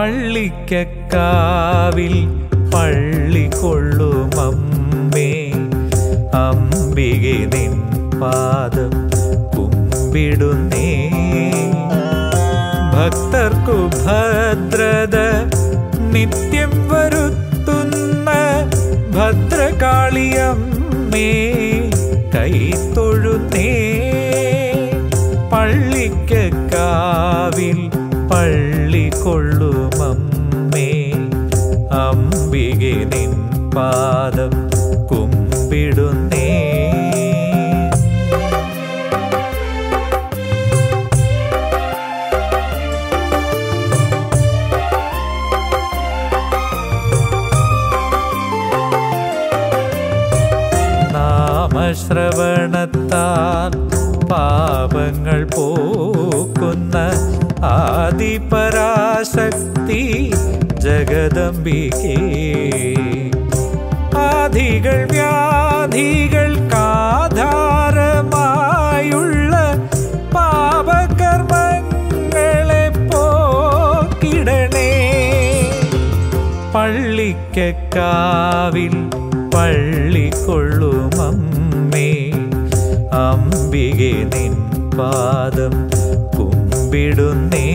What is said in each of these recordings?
പള്ളിക്കക്കാവിൽ പള്ളി കൊള്ളുമമ്മേ അംബികെ നിൻ പാദം കുമ്പിടുന്നേ ഭക്തർക്കു ഭദ്രത നിത്യം വരുത്തുന്ന ഭദ്രകാളിയമ്മേ കൈത്തൊഴുന്നേ പള്ളിക്കക്കാവിൽ പള്ളി കൊള്ളുമമ്മേ അംബികെ നിൻ പാദം കുമ്പിടുന്നേ നാമശ്രവണത്താൽ പാപങ്ങൾ പോക്കുന്ന ആദിപരാശക്തി ജഗദംബികേ ആധികൾ വ്യാധികൾക്കാധാരമായുള്ള പാപകർമ്മങ്ങളെ പോക്കിടണേ പള്ളിക്കക്കാവിൽ പള്ളി കൊള്ളുമമ്മേ അംബികെ നിൻ പാദം കുമ്പിടുന്നേ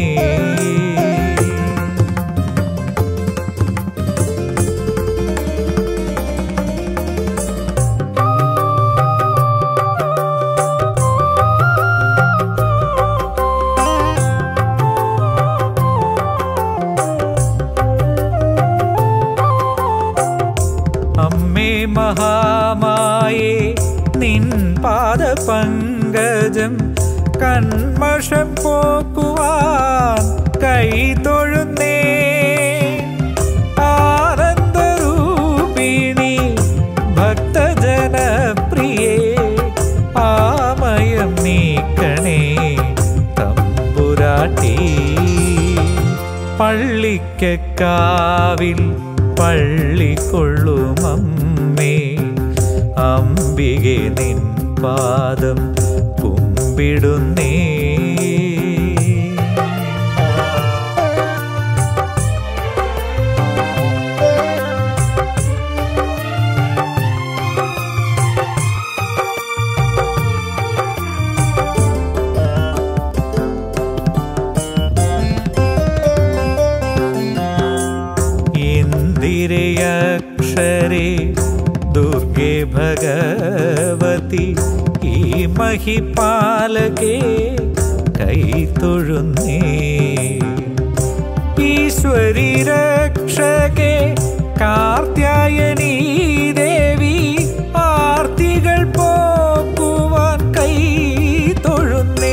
അമ്മേ മഹാമായേ നിൻ പാദപങ്കജം കൺമഷം പോക്കുവാൻ കൈ തൊഴുന്നേ ആനന്ദരൂപിണി ഭക്തജനപ്രിയേ ആമയം നീക്കണേ തമ്പുരാട്ടി പള്ളിക്കക്കാവിൽ പള്ളി കൊള്ളുമമ്മേ അംബികെ നിൻ പാദം കുമ്പിടുന്നേ ഇന്ദിരയക്ഷരേ ദുർഗേ ഭഗവതി ഈ മഹിപാലകേ കൈ തൊഴുന്നേ ഈശ്വരി രക്ഷകേ കാർത്യായനീ ദേവി ആർത്തികൾ പോക്കുവാൻ കൈ തൊഴുന്നേ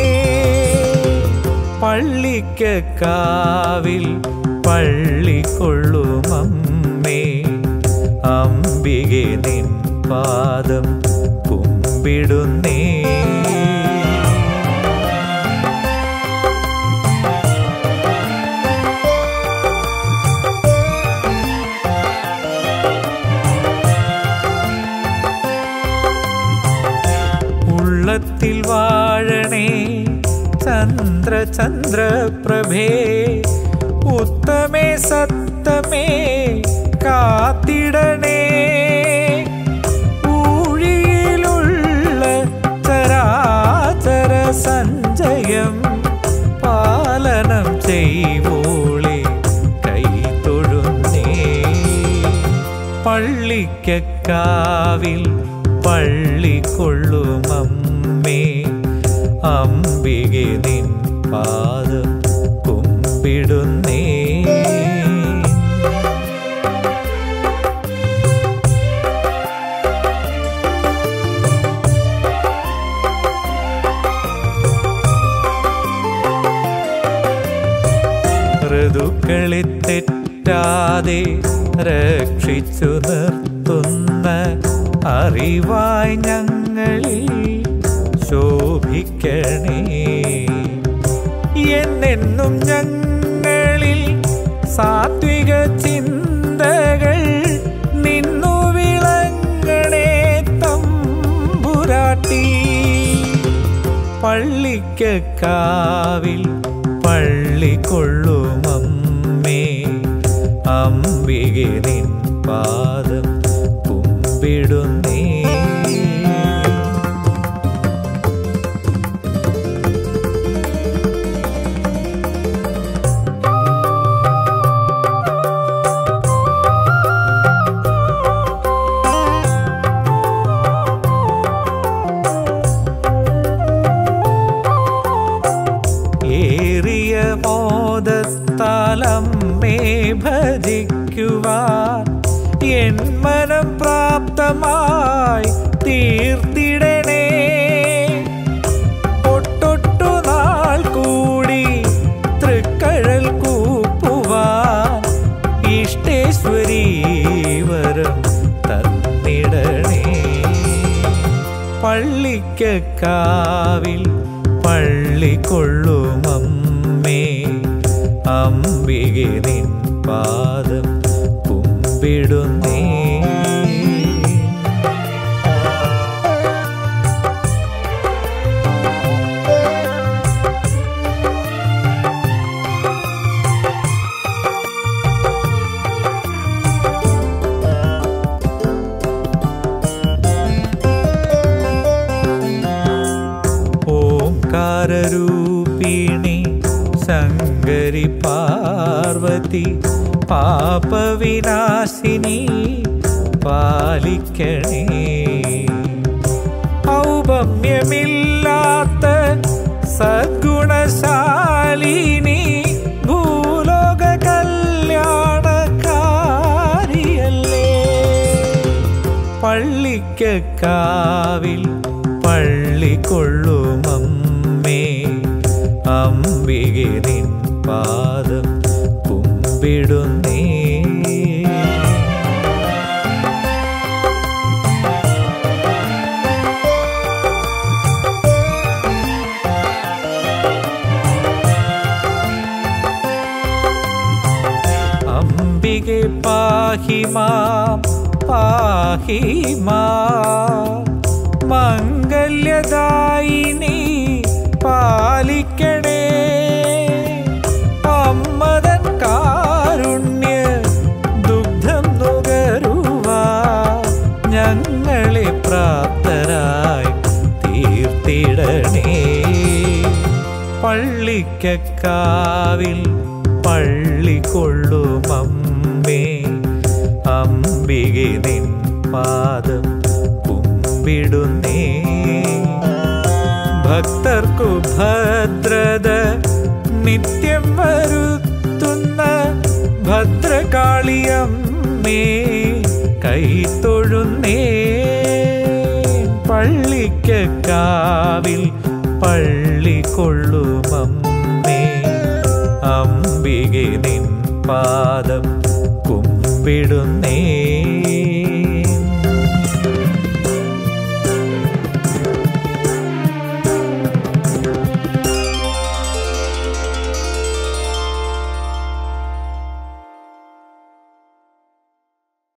പള്ളിക്കക്കാവിൽ പള്ളി കൊള്ളുമമ്മേ അംബികെ നിൻ പാദം കുമ്പിടുന്നേ ഉള്ളത്തിൽ വാഴണേ ചന്ദ്ര ചന്ദ്രപ്രഭേ ഉത്തമേ സത്തമേ കാത്തിടണേ ഊഴിയിലുള്ള ചരാചര സഞ്ചയം പാലനം ചെയ്വോളെ കൈ തൊഴുന്നേ പള്ളിക്കക്കാവിൽ പള്ളി കൊള്ളുമമ്മേ അംബികെ നിൻ പാദം കുമ്പിടുന്നേ ഋതുക്കളെ തെറ്റാതെ രക്ഷിച്ചു നിർത്തുന്ന അറിവായി ഞങ്ങളിൽ ശോഭിക്കണേ എന്നെന്നും ഞങ്ങളിൽ സാത്വിക ചിന്തകൾ നിന്നു വിളങ്ങണേ തമ്പുരാട്ടി പള്ളിക്കക്കാവിൽ പള്ളി കൊള്ളുമമ്മേ അംബികെ നിൻ പാദം കുമ്പിടുന്നേ ഏറിയ മോദത്താലമ്മേ ഭജിക്കുവാൻ എൻ മനം പ്രാപ്തമായി തീർത്തിടണേ ഒട്ടൊട്ടു നാൾ കൂടി തൃക്കഴൽ കൂപ്പുവാൻ ഇഷ്ടേശ്വരീ വരം തന്നിടണേ പള്ളിക്കാവിൽ പള്ളിക്കൊള്ളുമമ്മേ അംബികെ നിൻ പാദം കുമ്പിടുന്നേ ഓംകാരൂപിണി ശങ്കരി പാർവതി പാപവിനാശിനി പാലിക്കണേ ഔപമ്യമില്ലാത്ത സദ്ഗുണശാലിനി ഭൂലോക കല്യാണക്കാരിയല്ലേ പള്ളിക്കാവിൽ പള്ളിക്കൊള്ളുമമ്മേ അംബികെ നിൻ പാദം കുമ്പിടുന്നേ അംബികെ പാഹി മാം പാഹി മാം മംഗല്യദായിനി പാലിക്കണേ അമ്മതൻ കാരുണ്യ ദുഗ്ധം നുകരുവാ ഞങ്ങളെ പ്രാപ്തരായി തീർത്തിടണേ പള്ളിക്കാവിൽ പള്ളിക്കൊള്ളുമമ്മേ അംബികെ നിൻ പാദം കുമ്പിടുന്നേ ഭക്തർക്കു ഭദ്രത നിത്യം വരുത്തുന്ന ഭദ്രകാളിയമ്മേ കൈത്തൊഴുന്നേ പള്ളിക്കാവിൽ പള്ളിക്കൊള്ളുമമ്മേ അംബികെ നിൻ പാദം കുമ്പിടുന്നേ